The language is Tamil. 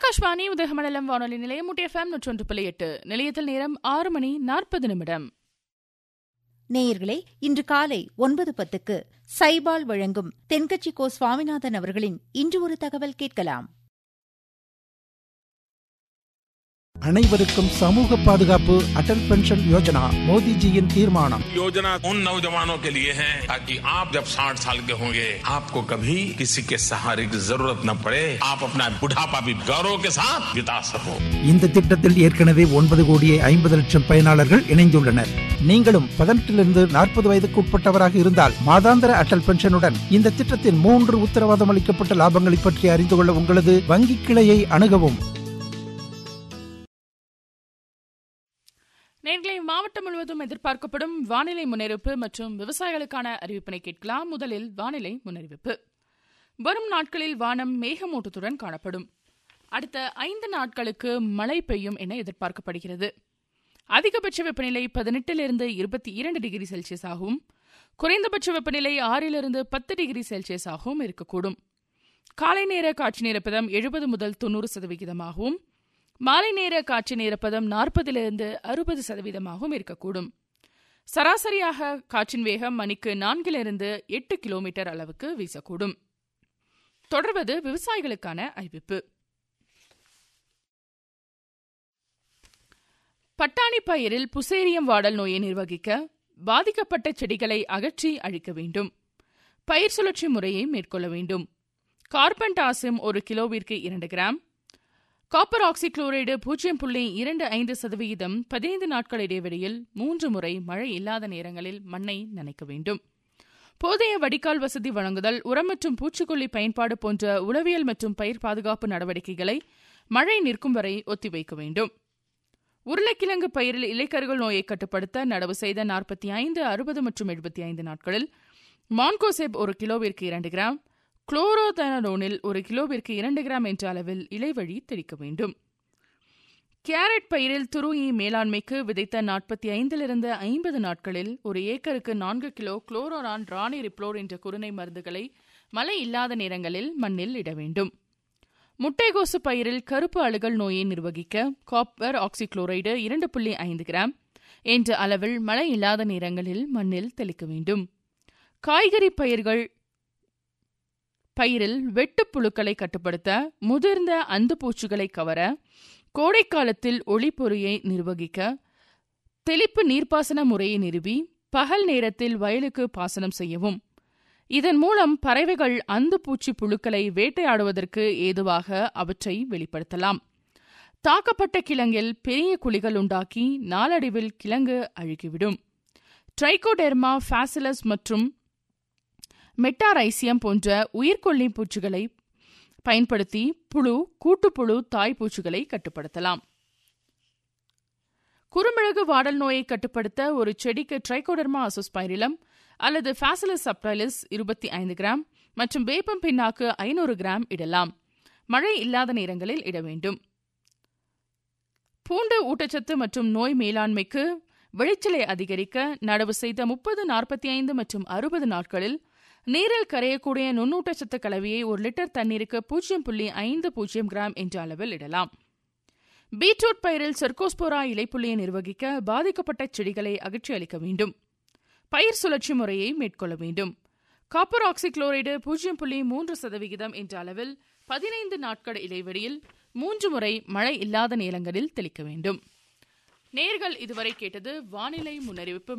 ஆகாஷ்வாணி உதகமண்டலம் வானொலி நிலையம் முட்டி எஃப்எம் நூற்றொன்று புள்ளி எட்டு நிலையத்தில் நேரம் ஆறு மணி நாற்பது நிமிடம் நேயர்களே இன்று காலை ஒன்பது பத்துக்கு சைபால் வழங்கும் தென்கட்சி கோ சுவாமிநாதன் அவர்களின் இன்று ஒரு தகவல் கேட்கலாம் அனைவருக்கும் சமூக பாதுகாப்பு அடல் பென்ஷன் யோஜனா மோடிஜியின் தீர்மானம் योजना उन नौजवानों के लिए है ताकि आप जब 60 साल के होंगे आपको कभी किसी के सहारे की जरूरत न पड़े आप अपना बुढ़ापा भी गौरव के साथ बिता सको இந்த திட்டத்தில் ஏற்கனவே ஒன்பது கோடியே ஐம்பது லட்சம் பயனாளர்கள் இணைந்துள்ளனர் நீங்களும் பதினெட்டிலிருந்து நாற்பது வயதுக்கு உட்பட்டவராக இருந்தால் மாதாந்திர அடல் பென்ஷனுடன் இந்த திட்டத்தின் மூன்று உத்தரவாதம் அளிக்கப்பட்ட லாபங்களை பற்றி அறிந்து கொள்ள உங்களது வங்கி கிளையை அணுகவும் நேர்களை மாவட்டம் முழுவதும் எதிர்பார்க்கப்படும் வானிலை முன்னறிவிப்பு மற்றும் விவசாயிகளுக்கான அறிவிப்பினை கேட்கலாம் முதலில் வானிலை முன்னறிவிப்பு வரும் நாட்களில் வானம் மேகமூட்டத்துடன் காணப்படும் அடுத்த ஐந்து நாட்களுக்கு மழை பெய்யும் என எதிர்பார்க்கப்படுகிறது அதிகபட்ச வெப்பநிலை பதினெட்டிலிருந்து இருபத்தி இரண்டு டிகிரி செல்சியஸ் ஆகவும் குறைந்தபட்ச வெப்பநிலை ஆறிலிருந்து பத்து டிகிரி செல்சியஸ் ஆகவும் இருக்கக்கூடும் காலை நேர காற்று நிரப்பதம் எழுபது முதல் தொண்ணூறு சதவிகிதமாகவும் மாலை நேர காற்று நிரப்பதம் நாற்பதிலிருந்து அறுபது சதவீதமாகவும் இருக்கக்கூடும் சராசரியாக காற்றின் வேகம் மணிக்கு நான்கிலிருந்து எட்டு கிலோமீட்டர் அளவுக்கு வீசக்கூடும் தொடர்வது விவசாயிகளுக்கான அறிவிப்பு பட்டாணி பயிரில் புசேரியம் வாடல் நோயை நிர்வகிக்க பாதிக்கப்பட்ட செடிகளை அகற்றி அழிக்க வேண்டும் பயிர் சுழற்சி முறையை மேற்கொள்ள வேண்டும் கார்பன்டாசிம் ஒரு கிலோவிற்கு இரண்டு கிராம் காப்பர் ஆக்சிக்ளோரைடு பூஜ்ஜியம் புள்ளி இரண்டு ஐந்து சதவிகிதம் பதினைந்து நாட்கள் இடைவெளியில் மூன்று முறை மழை இல்லாத நேரங்களில் மண்ணை நனைக்க வேண்டும் போதைய வடிகால் வசதி வழங்குதல் உரம் மற்றும் பூச்சிக்கொல்லி பயன்பாடு போன்ற உளவியல் மற்றும் பயிர் பாதுகாப்பு நடவடிக்கைகளை மழை நிற்கும் வரை ஒத்திவைக்க வேண்டும் உருளைக்கிழங்கு பயிரில் இலைக்கருகள் நோயை கட்டுப்படுத்த நடவு செய்த நாற்பத்தி ஐந்து அறுபது மற்றும் எழுபத்தி ஐந்து நாட்களில் மான்கோசெப் ஒரு கிலோவிற்கு இரண்டு கிராம் குளோரோதனடோனில் ஒரு கிலோவிற்கு இரண்டு கிராம் என்ற அளவில் இலைவழி தெளிக்க வேண்டும் கேரட் பயிரில் துருயி மேலாண்மைக்கு விதைத்த நாற்பத்தி ஐந்திலிருந்து ஐம்பது நாட்களில் ஒரு ஏக்கருக்கு நான்கு கிலோ குளோரோரான் ராணி ரிப்ளோர் என்ற குருணை மருந்துகளை மழை இல்லாத நேரங்களில் மண்ணில் இட வேண்டும் முட்டைகோசு பயிரில் கருப்பு அழுகல் நோயை நிர்வகிக்க காப்பர் ஆக்சிக்ளோரைடு இரண்டு புள்ளி ஐந்து கிராம் என்ற அளவில் மழை இல்லாத நேரங்களில் மண்ணில் தெளிக்க வேண்டும் காய்கறி பயிர்கள் பயிரில் வெட்டுப்புழுக்களை கட்டுப்படுத்த முதிர்ந்த அந்து பூச்சிகளை கவர கோடைக்காலத்தில் ஒளிப்பொறியை நிர்வகிக்க தெளிப்பு நீர்ப்பாசன முறையை நிறுவி பகல் நேரத்தில் வயலுக்கு பாசனம் செய்யவும் இதன் மூலம் பறவைகள் அந்து பூச்சி புழுக்களை வேட்டையாடுவதற்கு ஏதுவாக அவற்றை வெளிப்படுத்தலாம் தாக்கப்பட்ட கிழங்கில் பெரிய குழிகள் உண்டாக்கி நாளடைவில் கிழங்கு அழுகிவிடும் ட்ரைகோடெர்மா ஃபேசிலஸ் மற்றும் மெட்டாரைசியம் போன்ற உயிர்கொல்லி பூச்சிகளை பயன்படுத்தி புழு கூட்டுப்புழு தாய் பூச்சிகளை கட்டுப்படுத்தலாம் குறுமிளகு வாடல் நோயை கட்டுப்படுத்த ஒரு செடிக்கு ட்ரைகோடர்மா அசோஸ்பைரிலம் அல்லது ஃபேசிலஸ் சப்டைலிஸ் இருபத்தி ஐந்து கிராம் மற்றும் வேப்பம் பின்னாக்கு ஐநூறு கிராம் இடலாம் மழை இல்லாத நேரங்களில் இட வேண்டும் பூண்டு ஊட்டச்சத்து மற்றும் நோய் மேலாண்மைக்கு விளைச்சலை அதிகரிக்க நடவு செய்த முப்பது நாற்பத்தி ஐந்து மற்றும் அறுபது நாட்களில் நீரில் கரையக்கூடிய நுண்ணூட்டச்சத்து கலவையை ஒரு லிட்டர் தண்ணீருக்கு பூஜ்ஜியம் புள்ளி ஐந்து பூஜ்ஜியம் கிராம் என்ற அளவில் இடலாம் பீட்ரூட் பயிரில் செர்கோஸ்போரா இலைப்புள்ளியை நிர்வகிக்க பாதிக்கப்பட்ட செடிகளை அகற்றி அளிக்க வேண்டும் பயிர் சுழற்சி முறையை மேற்கொள்ள வேண்டும் காப்பர் ஆக்சிக்ளோரைடு பூஜ்ஜியம் புள்ளி மூன்று சதவிகிதம் என்ற அளவில் பதினைந்து நாட்கள் இடைவெளியில் மூன்று முறை மழை இல்லாத நேரங்களில் தெளிக்க வேண்டும் நேர்கள் இதுவரை கேட்டது வானிலை முன்னறிவிப்பு